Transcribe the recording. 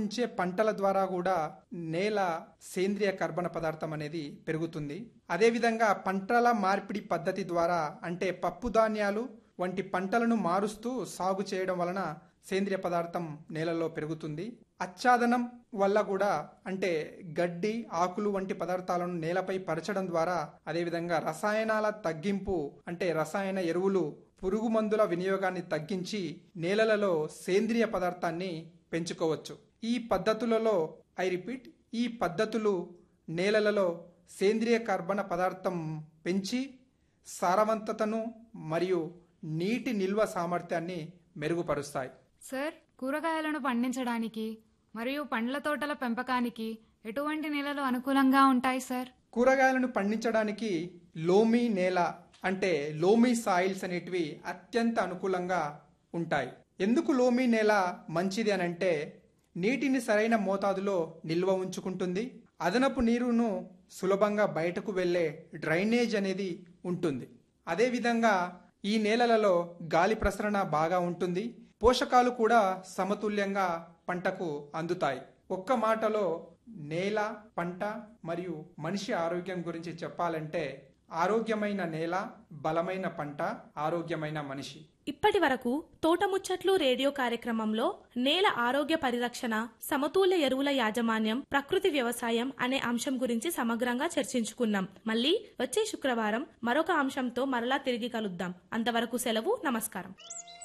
పండించే పంటల ద్వారా కూడా నేల సేంద్రియ కర్బన పదార్థం అనేది పెరుగుతుంది అదేవిధంగా పంటల మార్పిడి పద్ధతి ద్వారా అంటే పప్పు ధాన్యాలు వంటి పంటలను మారుస్తూ సాగు చేయడం వలన సేంద్రియ పదార్థం నేలలో పెరుగుతుంది అచ్చాదనం వల్ల కూడా అంటే గడ్డి ఆకులు వంటి పదార్థాలను నేలపై పరచడం ద్వారా అదేవిధంగా రసాయనాల తగ్గింపు అంటే రసాయన ఎరువులు పురుగు మందుల వినియోగాన్ని తగ్గించి నేలలలో సేంద్రియ పదార్థాన్ని పెంచుకోవచ్చు ఈ పద్ధతులలో ఐ రిపీట్ ఈ పద్ధతులు నేలలలో సేంద్రియ కర్బన పదార్థం పెంచి సారవంతతను మరియు నీటి నిల్వ సామర్థ్యాన్ని మెరుగుపరుస్తాయి సార్ కూరగాయలను పండించడానికి మరియు పండ్ల తోటల పెంపకానికి ఎటువంటి నేలలు అనుకూలంగా ఉంటాయి సార్ కూరగాయలను పండించడానికి లోమీ నేల అంటే లోమీ సాయిల్స్ అనేటివి అత్యంత అనుకూలంగా ఉంటాయి ఎందుకు లోమీ నేల మంచిది అని అంటే నీటిని సరైన మోతాదులో నిల్వ ఉంచుకుంటుంది అదనపు నీరును సులభంగా బయటకు వెళ్ళే డ్రైనేజ్ అనేది ఉంటుంది అదేవిధంగా ఈ నేలలలో గాలి ప్రసరణ బాగా ఉంటుంది పోషకాలు కూడా సమతుల్యంగా పంటకు అందుతాయి ఒక్క మాటలో నేల పంట మరియు మనిషి ఆరోగ్యం గురించి చెప్పాలంటే ఆరోగ్యమైన నేల బలమైన పంట ఆరోగ్యమైన మనిషి ఇప్పటి వరకు తోటముచ్చట్లు రేడియో కార్యక్రమంలో నేల ఆరోగ్య పరిరక్షణ సమతూల్య ఎరువుల యాజమాన్యం ప్రకృతి వ్యవసాయం అనే అంశం గురించి సమగ్రంగా చర్చించుకున్నాం మళ్ళీ వచ్చే శుక్రవారం మరొక అంశంతో మరలా తిరిగి కలుద్దాం అంతవరకు సెలవు నమస్కారం